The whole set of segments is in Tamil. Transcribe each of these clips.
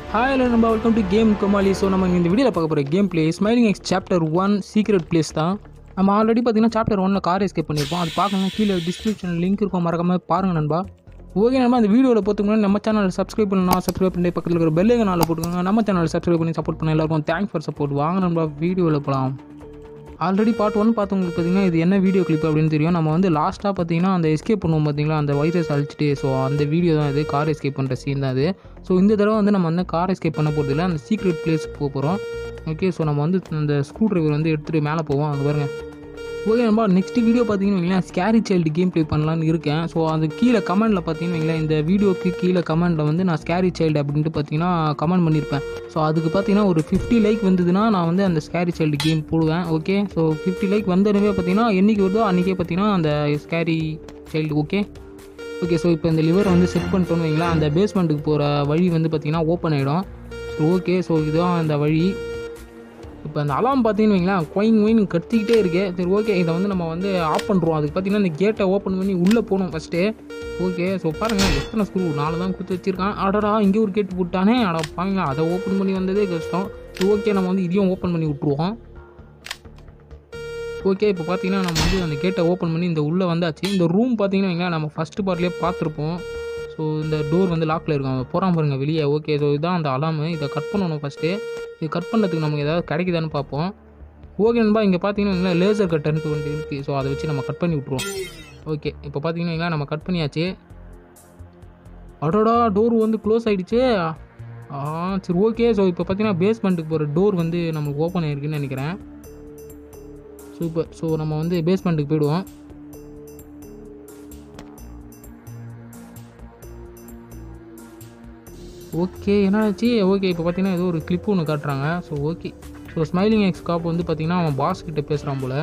ஹாய் ஹலோ நம்ம welcome to game Komali so நம்ம இந்த வீடியோவில் பார்க்க போகிற game play smiling X chapter one secret place தான் நம்ம ஆல்ரெடி பார்த்தீங்கன்னா சாப்டர் ஒன்ல கார் எஸ்கேப் பண்ணியிருப்போம் அது பார்க்கணும் கீழே டிஸ்கிரிப்ஷன் லிங்க் இருக்கும் மறக்காம பாருங்க நண்பா ஓகே நம்ம அந்த வீடியோவில் பார்த்துக்கு முன்னாடி நம்ம சேனல் சப்ஸ்கிரைப் பண்ணலாம் சப்ஸ்கிரைப் பண்ணி பக்கத்தில் இருக்கிற பெல்லைங்க நாளில் போட்டுக்கோங்க நம்ம சேனல் சப்ஸ்கிரைப் பண்ணி சப்போர்ட் பண்ண எல்லாருக்கும் தேங்க்ஸ் ஃபார் சப்போர்ட் வாங்க நண்பா வீடியோவில் போகலாம் ஆல்ரெடி பார்ட் ஒன் பார்த்தவங்களுக்கு பார்த்தீங்கன்னா இது என்ன வீடியோ கிளிப் அப்படின்னு தெரியும் நம்ம வந்து லாஸ்ட்டாக பார்த்தீங்கன்னா அந்த எஸ்கேப் பண்ணுவோம் பார்த்தீங்களா அந்த வைரஸ் அழிச்சிட்டு ஸோ அந்த வீடியோ தான் இது கார் எஸ்கேப் பண்ணுற சீன் தான் அது ஸோ இந்த தடவை வந்து நம்ம வந்து கார் எஸ்கேப் பண்ண போகிறதில்ல அந்த சீக்ரெட் பிளேஸ் போக போகிறோம் ஓகே ஸோ நம்ம வந்து அந்த ஸ்க்ரூ டிரைவர் வந்து எடுத்துகிட்டு மேலே போவோம் அங்கே பாருங்க ஓகே நண்பா நெக்ஸ்ட் வீடியோ பார்த்தீங்கன்னு வைங்களேன் ஸ்கேரி சைல்டு கேம் ப்ளே பண்ணலான்னு இருக்கேன் ஸோ அது கீழே கமெண்ட்டில் பார்த்தீங்கன்னு வைங்களேன் இந்த வீடியோக்கு கீழே கமெண்ட்டில் வந்து நான் ஸ்கேரி சைல்டு அப்படின்ட்டு பார்த்தீங்கன்னா கமெண்ட் பண்ணியிருப்பேன் ஸோ அதுக்கு பார்த்தீங்கன்னா ஒரு ஃபிஃப்டி லைக் வந்ததுன்னா நான் வந்து அந்த ஸ்கேரி சைல்டு கேம் போடுவேன் ஓகே ஸோ ஃபிஃப்டி லைக் வந்தனவே பார்த்தீங்கன்னா என்னைக்கு வருதோ அன்றைக்கே பார்த்தீங்கன்னா அந்த scary child okay okay so இப்போ இந்த லிவரை வந்து செட் பண்ணிட்டோன்னு வைங்களேன் அந்த பேஸ்மெண்ட்டுக்கு போகிற வழி வந்து பார்த்தீங்கன்னா ஓப்பன் ஆகிடும் ஸோ ஓகே ஸோ இதுதான் அந்த வழி இப்போ அந்த அலாம் பார்த்தீங்கன்னு வைங்களேன் கொயின் கொயின் கத்திக்கிட்டே இருக்கு சரி ஓகே இதை வந்து நம்ம வந்து ஆஃப் பண்ணுறோம் அதுக்கு பார்த்தீங்கன்னா இந்த கேட்டை ஓப்பன் பண்ணி உள்ளே போகணும் ஃபஸ்ட்டு ஓகே ஸோ பாருங்கள் எத்தனை ஸ்க்ரூ நாலு தான் கொடுத்து வச்சிருக்கான் அடடா இங்கே ஒரு கேட்டு போட்டானே அட பாருங்களா அதை ஓப்பன் பண்ணி வந்ததே கஷ்டம் சரி ஓகே நம்ம வந்து இதையும் ஓப்பன் பண்ணி விட்ருவோம் ஓகே இப்போ பார்த்தீங்கன்னா நம்ம வந்து அந்த கேட்டை ஓப்பன் பண்ணி இந்த உள்ளே வந்தாச்சு இந்த ரூம் பார்த்தீங்கன்னா வைங்களேன் நம்ம ஃபஸ்ட்டு பார்ட்லேயே பார்த்துருப்போம் ஸோ இந்த டோர் வந்து லாக்கில் இருக்கும் அவன் போகிறான் பாருங்க வெளியே ஓகே ஸோ இதுதான் அந்த அலாமு இதை கட் பண்ணணும் ஃபஸ்ட்டு இது கட் பண்ணுறதுக்கு நமக்கு ஏதாவது கிடைக்குதான்னு பார்ப்போம் ஓகே நண்பா இங்கே பார்த்தீங்கன்னா லேசர் கட்டர்ன்ட்டு ஒன்று இருக்குது ஸோ அதை வச்சு நம்ம கட் பண்ணி விட்ருவோம் ஓகே இப்போ பார்த்தீங்கன்னா வைங்களேன் நம்ம கட் பண்ணியாச்சு அடோடா டோர் வந்து க்ளோஸ் ஆகிடுச்சு ஆ சரி ஓகே ஸோ இப்போ பார்த்தீங்கன்னா பேஸ்மெண்ட்டுக்கு போகிற டோர் வந்து நமக்கு ஓப்பன் ஆயிருக்குன்னு நினைக்கிறேன் சூப்பர் ஸோ நம்ம வந்து பேஸ்மெண்ட்டுக்கு போயிடுவோம் ஓகே என்னாச்சு ஓகே இப்போ பார்த்தீங்கன்னா ஏதோ ஒரு கிளிப் ஒன்று காட்டுறாங்க so okay so smiling X corp வந்து பார்த்தீங்கன்னா அவன் பாஸ் கிட்ட பேசுகிறான் போல்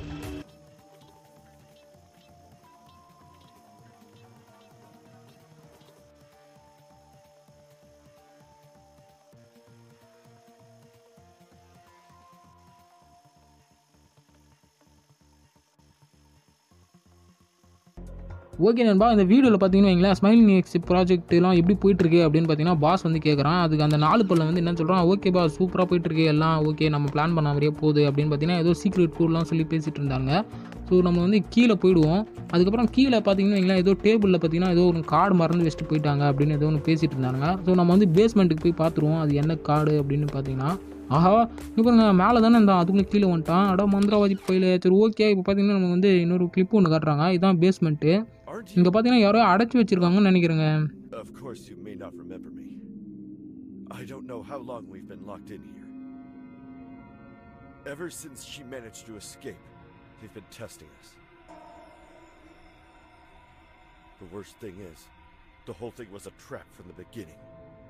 ஓகே நண்பா இந்த வீடியோவில் பார்த்தீங்கன்னா வைங்களேன் ஸ்மைலிங் எக்ஸ் ப்ராஜெக்ட்லாம் எப்படி போயிட்டுருக்கு அப்படின்னு பார்த்தீங்கன்னா பாஸ் வந்து கேட்குறான் அதுக்கு அந்த நாலு பல்ல வந்து என்ன சொல்கிறான் ஓகே பா சூப்பராக போயிட்டுருக்கு எல்லாம் ஓகே நம்ம பிளான் பண்ண மாதிரியே போகுது அப்படின்னு பார்த்தீங்கன்னா ஏதோ சீக்ரெட் கோட்லாம் சொல்லி பேசிகிட்டு இருந்தாங்க ஸோ நம்ம வந்து கீழே போயிடுவோம் அதுக்கப்புறம் கீழே பார்த்தீங்கன்னா வைங்களேன் ஏதோ டேபிளில் பார்த்தீங்கன்னா ஏதோ ஒரு கார்டு மறந்து வச்சுட்டு போயிட்டாங்க அப்படின்னு ஏதோ ஒன்று பேசிகிட்டு இருந்தாங்க ஸோ நம்ம வந்து பேஸ்மெண்ட்டுக்கு போய் பார்த்துருவோம் அது என்ன கார்டு அப்படின்னு பார்த்தீங்கன்னா ஆஹா இப்போ பாருங்க மேலே தானே இருந்தான் அதுக்குள்ளே கீழே வந்துட்டான் அட மந்திரவாதி போயில சரி ஓகே இப்போ பார்த்தீங்கன்னா நம்ம வந்து இன்னொரு கிளிப் ஒன்று காட்டுறாங்க இதுதான் பேஸ்மெண்ட்டு Aren't you? இங்கே பார்த்தீங்கன்னா யாரோ அடைச்சி வச்சிருக்காங்கன்னு நினைக்கிறேங்க Of course, you may not remember me. I don't know how long we've been locked in here. Ever since she managed to escape, they've been testing us. The worst thing is, the whole thing was a trap from the beginning.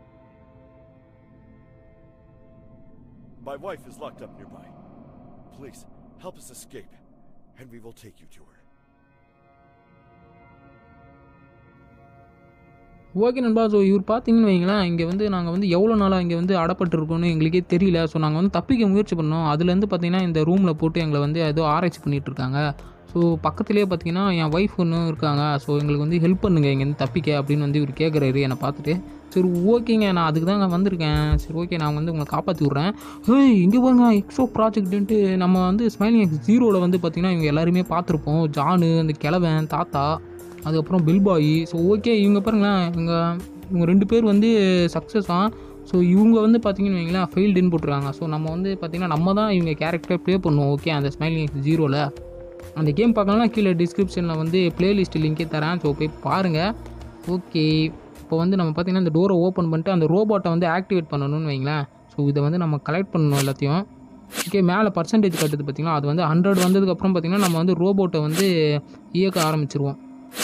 My wife is locked up nearby. Please, help us escape, and we will take you to her. Okay நண்பா ஸோ இவர் பார்த்தீங்கன்னு வைங்களேன் இங்கே வந்து நாங்கள் வந்து எவ்வளோ நாளாக இங்கே வந்து அடப்பட்டிருக்கோன்னு எங்களுக்கே தெரியல ஸோ நாங்கள் வந்து தப்பிக்க முயற்சி பண்ணோம் அதுலேருந்து பார்த்தீங்கன்னா இந்த ரூமில் போட்டு எங்களை வந்து ஏதோ ஆராய்ச்சி பண்ணிட்டு இருக்காங்க ஸோ பக்கத்துலேயே பார்த்தீங்கன்னா என் ஒய்ஃப் ஒன்றும் இருக்காங்க ஸோ எங்களுக்கு வந்து ஹெல்ப் பண்ணுங்க இங்கேருந்து தப்பிக்க அப்படின்னு வந்து இவர் கேட்குறாரு என்னை பார்த்துட்டு சரி ஓகேங்க நான் அதுக்கு தாங்க வந்திருக்கேன் சரி ஓகே நான் வந்து உங்களை காப்பாற்றி விட்றேன் ஹேய் இங்கே பாருங்க எக்ஸோ ப்ராஜெக்ட்டுன்ட்டு நம்ம வந்து ஸ்மைலிங் எக்ஸ் ஜீரோவில் வந்து பார்த்தீங்கன்னா இவங்க எல்லாருமே பார்த்துருப்போம் ஜானு அந்த கிழவன் தாத்தா அதுக்கப்புறம் பில்பாயி ஸோ ஓகே இவங்க பாருங்களேன் இவங்க இவங்க ரெண்டு பேர் வந்து சக்ஸஸ் தான் ஸோ இவங்க வந்து பார்த்தீங்கன்னு வைங்களேன் ஃபெயில்டுன்னு போட்டிருக்காங்க ஸோ நம்ம வந்து பார்த்தீங்கன்னா நம்ம தான் இவங்க கேரக்டர் ப்ளே பண்ணுவோம் ஓகே அந்த ஸ்மைலிங் ஜீரோவில் அந்த கேம் பார்க்கலாம் கீழே டிஸ்கிரிப்ஷனில் வந்து பிளேலிஸ்ட் லிங்கே தரேன் ஸோ போய் பாருங்கள் ஓகே இப்போ வந்து நம்ம பார்த்தீங்கன்னா இந்த டோரை ஓப்பன் பண்ணிட்டு அந்த ரோபோட்டை வந்து ஆக்டிவேட் பண்ணணும்னு வைங்களேன் ஸோ இதை வந்து நம்ம கலெக்ட் பண்ணணும் எல்லாத்தையும் ஓகே மேலே பர்சன்டேஜ் கட்டுது பார்த்தீங்கன்னா அது வந்து ஹண்ட்ரட் வந்ததுக்கப்புறம் பார்த்தீங்கன்னா நம்ம வந்து ரோபோட்டை வந்து இயக்க ஆரம்பிச்சிருவோம்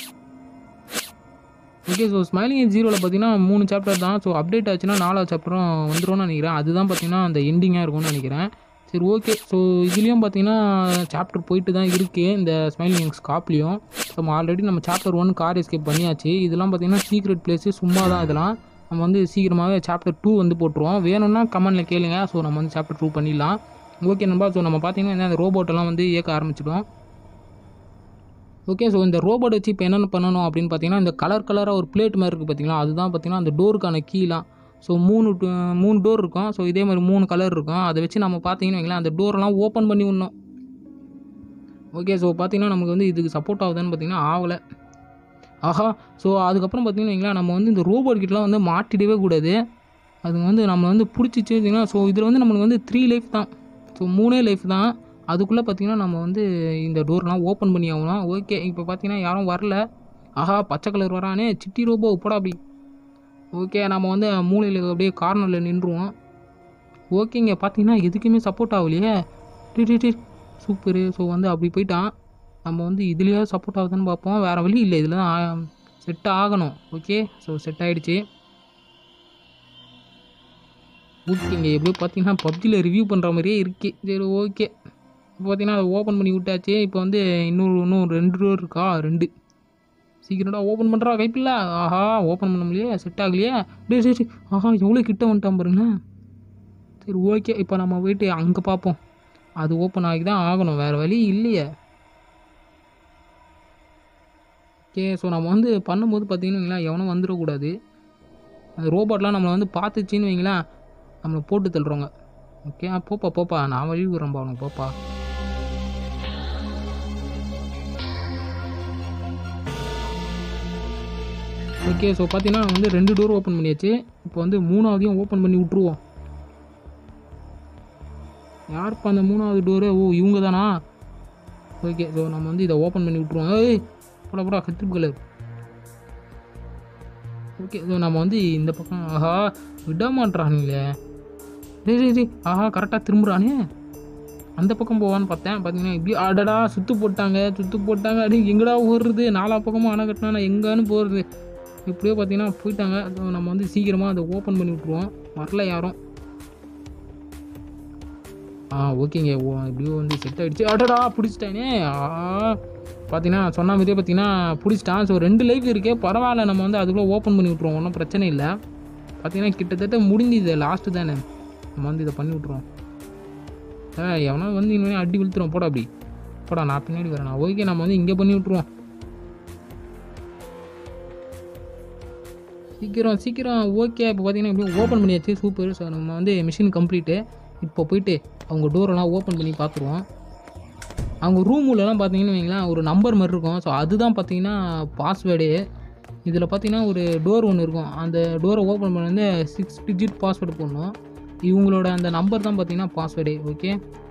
ஓகே ஸோ ஸ்மைலிங் ஜீரோவில் பார்த்தீங்கன்னா மூணு சாப்டர் தான் ஸோ அப்டேட் ஆச்சுன்னா நாலாவது சாப்டரும் வந்துரும்னு நினைக்கிறேன் அதுதான் பார்த்தீங்கன்னா அந்த எண்டிங்காக இருக்கும்னு நினைக்கிறேன் சரி ஓகே ஸோ இதுலேயும் பார்த்தீங்கன்னா சாப்டர் போயிட்டு தான் இருக்குது இந்த ஸ்மைலிங் ஸ்காப்லேயும் ஸோ நம்ம ஆல்ரெடி நம்ம சாப்டர் ஒன் கார் எஸ்கேப் பண்ணியாச்சு இதெல்லாம் பார்த்தீங்கன்னா சீக்ரெட் பிளேஸு சும்மா தான் இதெல்லாம் நம்ம வந்து சீக்கிரமாகவே சாப்டர் டூ வந்து போட்டுருவோம் வேணும்னா கமெண்டில் கேளுங்க ஸோ நம்ம வந்து சாப்டர் டூ பண்ணிடலாம் ஓகே நண்பா ஸோ நம்ம பார்த்தீங்கன்னா இந்த ரோபோட்டெல்லாம் வந்து இயக்க ஆரம்பிச்சிடும் ஓகே ஸோ இந்த ரோபோட் வச்சு இப்போ என்னென்ன பண்ணணும் அப்படின்னு பார்த்தீங்கன்னா இந்த கலர் கலராக ஒரு பிளேட் மாதிரி இருக்குது பார்த்தீங்களா அதுதான் பார்த்தீங்கன்னா அந்த டோருக்கான கீலாம் ஸோ மூணு டு- மூணு டோர் இருக்கும் ஸோ இதே மாதிரி மூணு கலர் இருக்கும் அதை வச்சு நம்ம பார்த்தீங்கன்னு வைங்களேன் அந்த டோரெல்லாம் ஓப்பன் பண்ணி விடணும் ஓகே ஸோ பார்த்தீங்கன்னா நமக்கு வந்து இதுக்கு சப்போர்ட் ஆகுதுன்னு பார்த்தீங்கன்னா ஆகலை ஆஹா ஸோ அதுக்கப்புறம் பார்த்தீங்கன்னா வைங்களேன் நம்ம வந்து இந்த ரோபோட் கிட்டலாம் வந்து மாட்டிடவே கூடாது அதுங்க வந்து நம்ம வந்து பிடிச்சிச்சு வச்சிங்கன்னா ஸோ இதில் வந்து நம்மளுக்கு வந்து த்ரீ லைஃப் தான் ஸோ மூணே லைஃப் தான் அதுக்குள்ளே பார்த்தீங்கன்னா நம்ம வந்து இந்த டோர்லாம் ஓப்பன் பண்ணி ஆகணும் ஓகே இப்போ பார்த்தீங்கன்னா யாரும் வரல ஆஹா பச்சை கலர் வரானே சிட்டி ரோபோ போடா அப்படி ஓகே நம்ம வந்து மூலையில் அப்படியே கார்னரில் நின்றுவோம் ஓகேங்க பார்த்தீங்கன்னா எதுக்குமே சப்போர்ட் ஆகலையே டி டி டி சூப்பரு ஸோ வந்து அப்படி போயிட்டான் நம்ம வந்து இதுலேயே சப்போர்ட் ஆகுதுன்னு பார்ப்போம் வேறு வழி இல்லை இதில் தான் செட் ஆகணும் ஓகே ஸோ செட் ஆகிடுச்சு ஓகேங்க எப்படியோ பார்த்தீங்கன்னா பப்ஜியில் ரிவ்யூ பண்ணுற மாதிரியே இருக்குது சரி ஓகே இப்போ பார்த்தீங்கன்னா அதை ஓப்பன் பண்ணி விட்டாச்சு இப்போ வந்து இன்னொரு இன்னும் ரெண்டு டோர் இருக்கா ரெண்டு சீக்கிரம்டா ஓப்பன் பண்ணுறா கைப்பில்ல ஆஹா ஓப்பன் பண்ண முடியலையே செட் ஆகலையே டேய் சரி சரி ஆஹா எவ்வளோ கிட்ட வந்துட்டான் பாருங்களேன் சரி ஓகே இப்போ நம்ம போயிட்டு அங்கே பார்ப்போம் அது ஓப்பன் ஆகி தான் ஆகணும் வேறு வழி இல்லையே ஓகே ஸோ நம்ம வந்து பண்ணும்போது பார்த்தீங்கன்னு வைங்களேன் எவனும் வந்துடக்கூடாது அந்த ரோபோட்லாம் நம்மளை வந்து பார்த்துச்சின்னு வைங்களேன் நம்மளை போட்டு தள்ளுறோங்க ஓகே ஆ, போப்பா போப்பா நான் வழி விடுறேன்ப்பா அவனுக்கு போப்பா ஓகே ஸோ பார்த்தீங்கன்னா நம்ம வந்து ரெண்டு டோர் ஓப்பன் பண்ணியாச்சு இப்போ வந்து மூணாவதையும் ஓப்பன் பண்ணி விட்ருவோம் யாருப்பா அந்த மூணாவது டோரு ஓ இவங்க தானா ஓகே ஸோ நம்ம வந்து இதை ஓப்பன் பண்ணி விட்ருவோம் ஏய் போடா போடா கத்திரிப்பு கலர் ஓகே ஸோ நம்ம வந்து இந்த பக்கம் ஆஹா விட மாட்றானுங்களே டேய் டேய் டேய் ஆஹா கரெக்டாக திரும்புறானே அந்த பக்கம் போவான்னு பார்த்தேன் பார்த்தீங்கன்னா இப்படி அடடா சுத்து போட்டாங்க சுத்து போட்டாங்க அடி எங்கடா ஓடுறது நாலா பக்கமும் அணை கட்டினா நான் எங்கன்னு போகிறது இப்படியோ பார்த்தீங்கன்னா போயிட்டாங்க So, நம்ம வந்து சீக்கிரமாக அதை ஓப்பன் பண்ணி விட்ருவோம் வரல யாரும் ஆ ஓகேங்க ஓ இப்படியோ வந்து செட் ஆகிடுச்சு அடடா பிடிச்சிட்டானே ஆ பார்த்தீங்கன்னா சொன்ன மாதிரியே பார்த்தீங்கன்னா பிடிச்சிட்டான் ஸோ ரெண்டு லைஃப் இருக்கே பரவாயில்ல நம்ம வந்து அதுக்குள்ளே ஓப்பன் பண்ணி விட்ருவோம் ஒன்றும் பிரச்சனை இல்லை பார்த்தீங்கன்னா கிட்டத்தட்ட முடிஞ்சுது லாஸ்ட்டு தானே நம்ம வந்து இதை பண்ணி விட்ருவோம் ஏ எவனா வந்து இன்னும் அடி விழுத்துறோம் போடா அப்படி போடா நான் பின்னாடி வரேன் ஓகே நம்ம வந்து இங்கே பண்ணி விட்ருவோம் சீக்கிரம் சீக்கிரம் ஓகே இப்போ பார்த்தீங்கன்னா இப்படி ஓப்பன் பண்ணியாச்சு சூப்பர் ஸோ நம்ம வந்து மிஷின் கம்ப்ளீட்டு இப்போ போயிட்டு அவங்க டோரெல்லாம் ஓப்பன் பண்ணி பார்த்துருவோம் அவங்க ரூமுலலாம் பார்த்தீங்கன்னு வைங்களேன் ஒரு நம்பர் மாதிரி இருக்கும் ஸோ அதுதான் பார்த்தீங்கன்னா பாஸ்வேர்டு இதில் பார்த்தீங்கன்னா ஒரு டோர் ஒன்று இருக்கும் அந்த டோரை ஓப்பன் பண்ண வந்து சிக்ஸ் டிஜிட் பாஸ்வேர்டு போடணும் இவங்களோட அந்த நம்பர் தான் பார்த்தீங்கன்னா பாஸ்வேர்டு ஓகே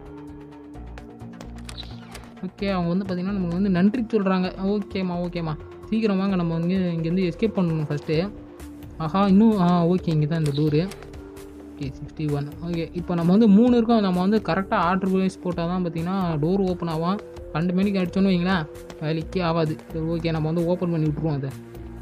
ஓகே அவங்க வந்து பார்த்தீங்கன்னா நமக்கு வந்து நன்றி சொல்கிறாங்க ஓகேம்மா ஓகேம்மா சீக்கிரம் வாங்க நம்ம வந்து இங்கேருந்து எஸ்கேப் பண்ணணும் ஃபஸ்ட்டு ஆஹா இன்னும் ஆ ஓகே இங்கே தான் இந்த door okay sixty one okay இப்போ நம்ம வந்து மூணு இருக்கோம் நம்ம வந்து கரெக்டாக ஆர்டர் வைஸ் போட்டால் தான் பார்த்தீங்கன்னா டோர் ஓப்பன் ஆகும் ரெண்டு மணிக்கு அடிச்சோன்னு வைங்களேன் வேலைக்கே ஆகாது சரி ஓகே நம்ம வந்து ஓப்பன் பண்ணி விட்ருவோம் அதை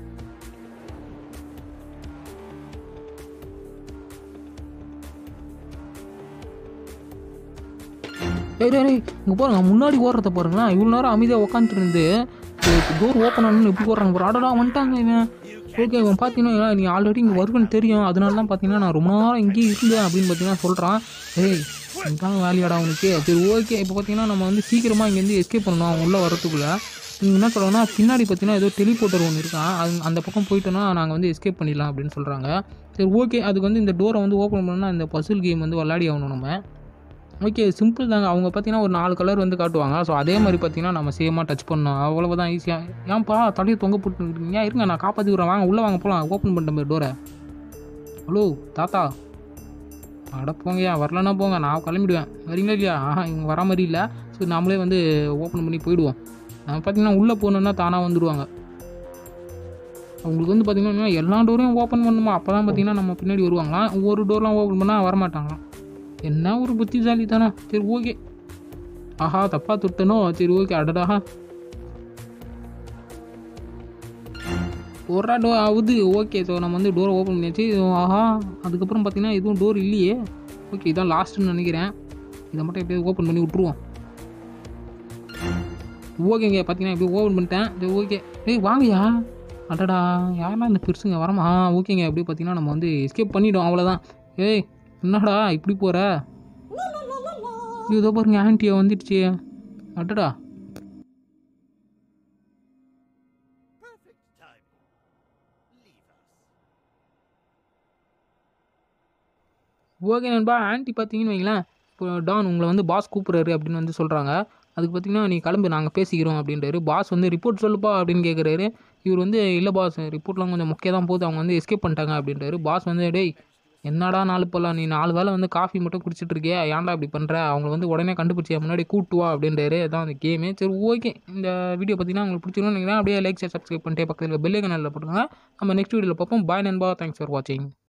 டேய் டேய் டேய் இங்கே பாருங்க முன்னாடி ஓடுறத பாருங்களேன் இவ்வளோ நேரம் அமைதியாக உட்காந்துட்டு இருந்து டோர் ஓப்பன் ஆனு எப்படி ஓடுறாங்க ஒரு அடடா வந்துட்டாங்க இவன் ஓகே இவன் பார்த்தீங்கன்னா நீ ஆல்ரெடி இங்கே வருவேன்னு தெரியும் அதனால தான் பார்த்தீங்கன்னா நான் ரொம்ப நேரம் இங்கேயே இருந்தேன் அப்படின்னு பார்த்தீங்கன்னா சொல்கிறான் ஏய் இதுதான் வேலையாடா அவனுக்கு சரி ஓகே இப்போ பார்த்தீங்கன்னா நம்ம வந்து சீக்கிரமாக இங்கேருந்து எஸ்கேப் பண்ணணும் அவன் உள்ளே வரத்துக்குள்ளே நீங்கள் என்ன சொல்கிறோன்னா பின்னாடி பார்த்தீங்கன்னா ஏதோ டெலிபோர்ட்டர் ஒன்று இருக்கான் அது அந்த பக்கம் போயிட்டோன்னா நாங்கள் வந்து எஸ்கேப் பண்ணிடலாம் அப்படின்னு சொல்கிறாங்க சரி ஓகே அதுக்கு வந்து இந்த டோரை வந்து ஓப்பன் பண்ணோன்னா இந்த பசில் கேம் வந்து விளையாடி ஆகணும் நம்ம ஓகே சிம்பிள் தாங்க அவங்க பார்த்தீங்கன்னா ஒரு நாலு கலர் வந்து காட்டுவாங்க ஸோ அதே மாதிரி பார்த்தீங்கன்னா நம்ம சேமாக டச் பண்ணோம் அவ்வளவுதான் ஈஸியாக ஏன்ப்பா தலையை தொங்க போட்டுருக்கீங்க இருங்க நான் காப்பாற்றி விட்றேன் வாங்க உள்ளே வாங்க போகலாம் ஓப்பன் பண்ணிட்டேன் மாதிரி டோரை ஹலோ தாத்தா அட போங்கய்யா வரலன்னா போங்க நான் கிளம்பிடுவேன் வரீங்களா இல்லையா ஆஹா இவங்க வர மாதிரி இல்லை ஸோ நாமளே வந்து ஓப்பன் பண்ணி போயிடுவோம் நம்ம பார்த்தீங்கன்னா உள்ளே போகணுன்னா தானாக வந்துடுவாங்க அவங்களுக்கு வந்து பார்த்தீங்கன்னா எல்லா டோரையும் ஓப்பன் பண்ணுமா அப்போ தான் பார்த்தீங்கன்னா நம்ம பின்னாடி வருவாங்களாம் ஒரு டோர்லாம் ஓப்பன் பண்ணால் வரமாட்டாங்களாம் என்ன ஒரு புத்திசாலி தானே சரி ஓகே ஆஹா தப்பாக தொட்டனோ சரி ஓகே அடடா ஒரு டோர் ஆகுது ஓகே ஸோ நம்ம வந்து டோரை ஓப்பன் பண்ணியாச்சு ஆஹா அதுக்கப்புறம் பார்த்தீங்கன்னா எதுவும் டோர் இல்லையே ஓகே இதான் லாஸ்ட்டுன்னு நினைக்கிறேன் இதை மட்டும் எப்படியாவது ஓப்பன் பண்ணி விட்ருவோம் ஓகேங்க பார்த்தீங்கன்னா எப்படி ஓப்பன் பண்ணிட்டேன் சரி ஓகே ஏய் வாங்கயா அடடா யாரெல்லாம் இந்த பெருசுங்க வரமா ஆ ஓகேங்க அப்படியே பார்த்தீங்கன்னா நம்ம வந்து எஸ்கேப் பண்ணிட்டோம் அவ்வளோதான் ஏய் என்னடா இப்படி போகிற இதோ பாருங்க ஆன்ட்டியா வந்துடுச்சு அடடா Perfect timing. Leave us. Okay நண்பா ஆன்ட்டி பார்த்தீங்கன்னு வைங்களேன் இப்போ டான் உங்களை வந்து பாஸ் கூப்பிட்றாரு அப்படின்னு வந்து சொல்கிறாங்க அதுக்கு பார்த்தீங்கன்னா நீ கிளம்பு நாங்கள் பேசிக்கிறோம் அப்படின்றாரு பாஸ் வந்து ரிப்போர்ட் சொல்லுப்பா அப்படின்னு கேட்குறாரு இவர் வந்து இல்லை பாஸ் ரிப்போர்ட்லாம் கொஞ்சம் முக்கியம் தான் போகுது அவங்க வந்து எஸ்கேப் பண்ணிட்டாங்க அப்படின்றாரு பாஸ் வந்து டேய் என்னடா நாலு போலாம் நீ நாலு வேளை வந்து காஃபி மட்டும் குடிச்சிட்டு இருக்கியா ஏன்டா இப்படி பண்ணுற அவங்க வந்து உடனே கண்டுபிடிச்சியா முன்னாடி கூட்டு வா அப்படின்றாரு அதான் அந்த கேமு சரி ஓகே இந்த வீடியோ பார்த்தீங்கன்னா உங்களுக்கு பிடிச்சிருன்னு நினைக்கிறேன் அப்படியே லைக் ஷேர் சப்ஸ்கிரைப் பண்ணிட்டு பக்கத்தில் பெல்லை கனலில் போட்டுருங்க நம்ம நெக்ஸ்ட் வீடியோவில் பார்ப்போம் பாய் நண்பா தேங்க்ஸ் ஃபார் வாட்சிங்